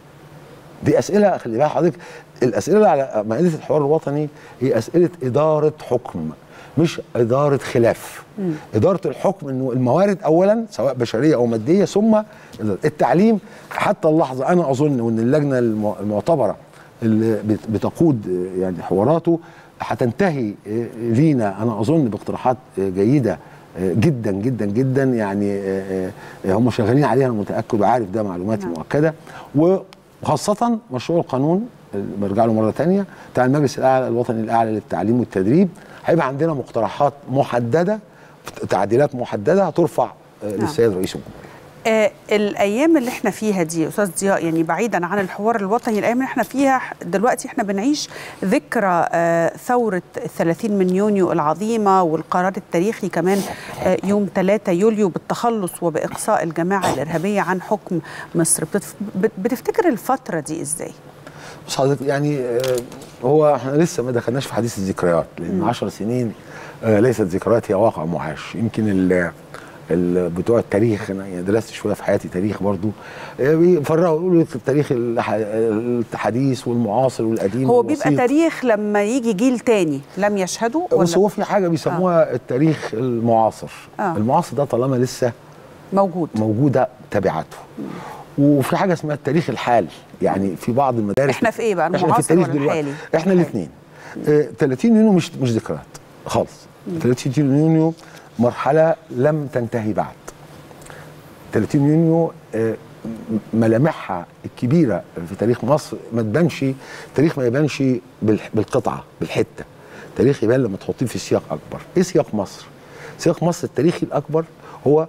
دي اسئله خلي بالك حضرتك الاسئله اللي على مائده الحوار الوطني هي اسئله اداره حكم مش اداره خلاف اداره الحكم انه الموارد اولا سواء بشريه او ماديه ثم التعليم حتى اللحظه انا اظن وان اللجنه الم- المعتبره اللي بت- بتقود يعني حواراته هتنتهي لينا انا اظن باقتراحات جيده جدا جدا جدا يعني هم شغالين عليها انا متاكد وعارف ده معلوماتي نعم. مؤكده وخاصه مشروع القانون اللي برجع له مره ثانيه بتاع المجلس الاعلى الوطني الاعلى للتعليم والتدريب هيبقى عندنا مقترحات محدده تعديلات محدده هترفع للسيد رئيس الجمهوريه آه الايام اللي احنا فيها دي استاذ ضياء يعني بعيدا عن الحوار الوطني الايام اللي احنا فيها دلوقتي احنا بنعيش ذكرى آه ثوره 30 من يونيو العظيمه والقرار التاريخي كمان آه يوم 3 يوليو بالتخلص وباقصاء الجماعه الارهابيه عن حكم مصر بتف... بت- بتفتكر الفتره دي ازاي؟ بص حضرتك يعني آه، هو احنا لسه ما دخلناش في حديث الذكريات لان 10 سنين آه، ليست ذكريات هي واقع معاش يمكن ال ال- بتوع التاريخ انا يعني درست شويه في حياتي تاريخ برضو آه، بيفرقوا يقولوا لك التاريخ الح- الحديث والمعاصر والقديم هو بيبقى والوسيط. تاريخ لما يجي جيل تاني لم يشهده بس ولا هو في حاجه بيسموها التاريخ المعاصر آه. المعاصر ده طالما لسه موجود موجوده تبعاته وفي حاجه اسمها التاريخ الحالي يعني في بعض المدارس إحنا في إيه بقى، احنا في المعاصر التاريخ ولا دلوقتي الحالي؟ احنا الحالي. الاثنين آه 30 يونيو مش مش ذكريات خالص 30 يونيو مرحله لم تنتهي بعد 30 يونيو آه، م- ملامحها الكبيره في تاريخ مصر ما تبانش تاريخ ما يبانش بالح- بالقطعه بالحته تاريخ يبان لما تحطيه في سياق اكبر ايه سياق مصر سياق مصر التاريخي الاكبر هو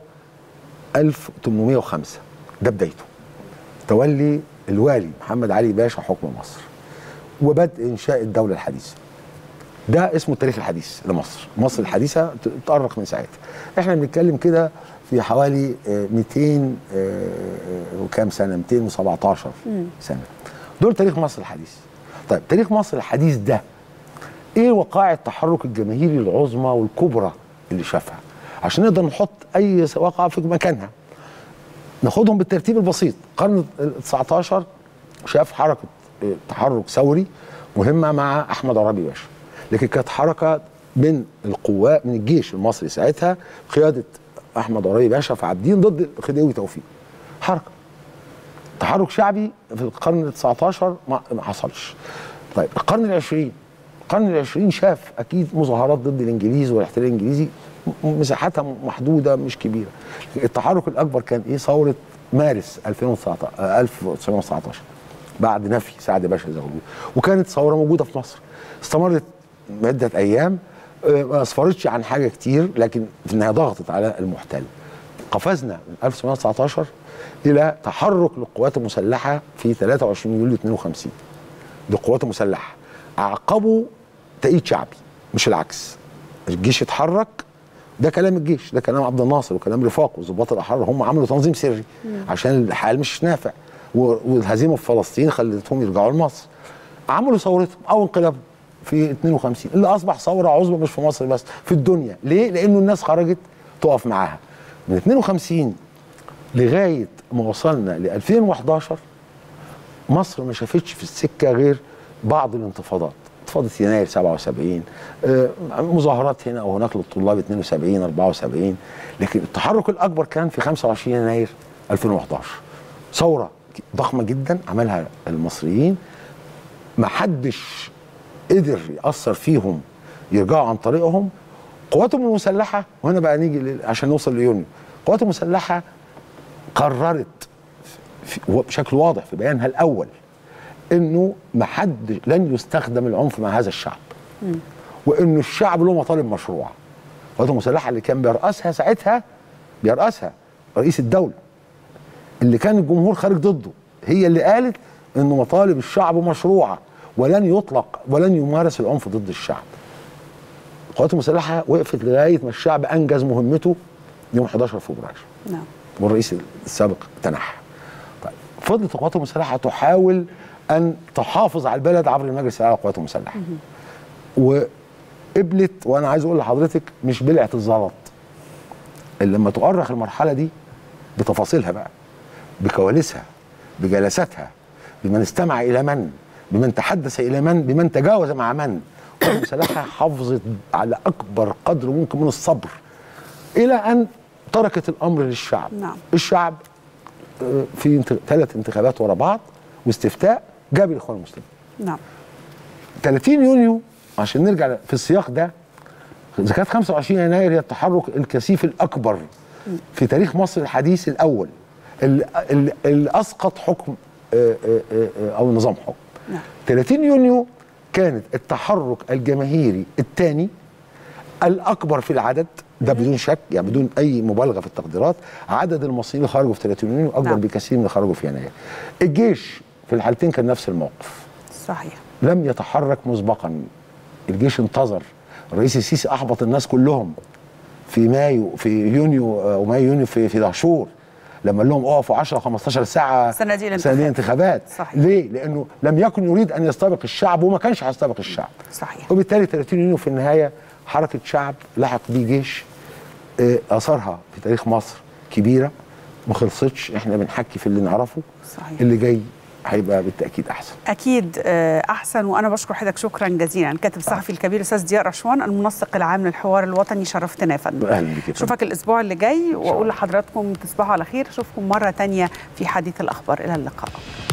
1805 ده بدايته تولي الوالي محمد علي باشا حكم مصر وبدء انشاء الدوله الحديثه ده اسمه التاريخ الحديث لمصر مصر الحديثه ت- تأرق من ساعتها احنا بنتكلم كده في حوالي آه، 200 آه، وكام سنه 217 سنه دول تاريخ مصر الحديث طيب تاريخ مصر الحديث ده ايه وقائع التحرك الجماهيري العظمى والكبرى اللي شافها عشان نقدر نحط اي واقعه في مكانها ناخدهم بالترتيب البسيط القرن ال 19 شاف حركه آه، تحرك ثوري مهمه مع احمد عرابي باشا لكن كانت حركه من القوات من الجيش المصري ساعتها قياده احمد عرابي باشا في عابدين ضد الخديوي توفيق حركه تحرك شعبي في القرن ال 19 ما ما حصلش طيب القرن العشرين القرن العشرين شاف اكيد مظاهرات ضد الانجليز والاحتلال الانجليزي م- مساحتها محدوده مش كبيره التحرك الاكبر كان ايه ثوره مارس 2019 آه، 1919 بعد نفي سعد باشا زغلول وكانت ثوره موجوده في مصر استمرت عده ايام آه، ما اسفرتش عن حاجه كتير لكن في النهايه ضغطت على المحتل قفزنا من 1919 الى تحرك للقوات المسلحه في 23 يوليو 52 دي القوات المسلحه عقبوا تأييد شعبي مش العكس الجيش اتحرك ده كلام الجيش ده كلام عبد الناصر وكلام رفاق وظباط الاحرار هم عملوا تنظيم سري عشان الحال مش نافع و- والهزيمه في فلسطين خلتهم يرجعوا لمصر عملوا ثورتهم او انقلابهم في 52 اللي اصبح ثوره عظمى مش في مصر بس في الدنيا ليه لانه الناس خرجت تقف معاها من 52 لغايه ما وصلنا ل 2011 مصر ما شافتش في السكه غير بعض الانتفاضات انتفاضه يناير 77 آه، مظاهرات هنا او هناك للطلاب 72 74 لكن التحرك الاكبر كان في 25 يناير 2011 ثوره ضخمه جدا عملها المصريين ما حدش قدر ياثر فيهم يرجعوا عن طريقهم قواتهم المسلحه وهنا بقى نيجي لل- عشان نوصل ليونيو قواتهم المسلحه قررت في- بشكل واضح في بيانها الاول انه ما حد لن يستخدم العنف مع هذا الشعب وانه الشعب له مطالب مشروعه القوات المسلحه اللي كان بيرأسها ساعتها بيرأسها رئيس الدوله اللي كان الجمهور خارج ضده هي اللي قالت انه مطالب الشعب مشروعه ولن يطلق ولن يمارس العنف ضد الشعب القوات المسلحه وقفت لغايه ما الشعب انجز مهمته يوم 11 فبراير نعم والرئيس السابق تنحى طيب فضلت القوات المسلحه تحاول ان تحافظ على البلد عبر المجلس الاعلى للقوات المسلحه وقبلت وانا عايز اقول لحضرتك مش بالاعتذارات اللي لما تؤرخ المرحله دي بتفاصيلها بقى بكواليسها بجلساتها بمن استمع الى من بمن تحدث الى من بمن تجاوز مع من القوات المسلحه حافظت على اكبر قدر ممكن من الصبر الى ان تركت الامر للشعب نعم. الشعب آه، في انت... ثلاث انتخابات ورا بعض واستفتاء جاب الاخوان المسلمين نعم 30 يونيو عشان نرجع في السياق ده اذا كانت 25 يناير هي التحرك الكثيف الاكبر في تاريخ مصر الحديث الاول اللي, اللي, اللي اسقط حكم آه، آه، آه، او نظام حكم نعم 30 يونيو كانت التحرك الجماهيري الثاني الاكبر في العدد ده بدون شك يعني بدون اي مبالغه في التقديرات عدد المصريين اللي خرجوا في 30 يونيو اكبر نعم. بكثير من اللي خرجوا في يناير الجيش في الحالتين كان نفس الموقف صحيح لم يتحرك مسبقا الجيش انتظر الرئيس السيسي احبط الناس كلهم في مايو في يونيو آه، ومايو يونيو في في دهشور لما قال لهم اقفوا 10 15 ساعه صناديق الانتخابات. صناديق انتخابات صحيح. ليه؟ لانه لم يكن يريد ان يستبق الشعب وما كانش هيستبق الشعب صحيح وبالتالي 30 يونيو في النهايه حركه شعب لحق بيه جيش آه، اثرها في تاريخ مصر كبيره ما خلصتش احنا بنحكي في اللي نعرفه صحيح. اللي جاي هيبقى بالتاكيد احسن اكيد آه، احسن وانا بشكر حضرتك شكرا جزيلا الكاتب الصحفي الكبير استاذ ضياء رشوان المنسق العام للحوار الوطني شرفتنا يا فندم اهلا بك يا فندم. اشوفك الاسبوع اللي جاي شاء واقول الله. لحضراتكم تصبحوا على خير اشوفكم مره تانية في حديث الاخبار الى اللقاء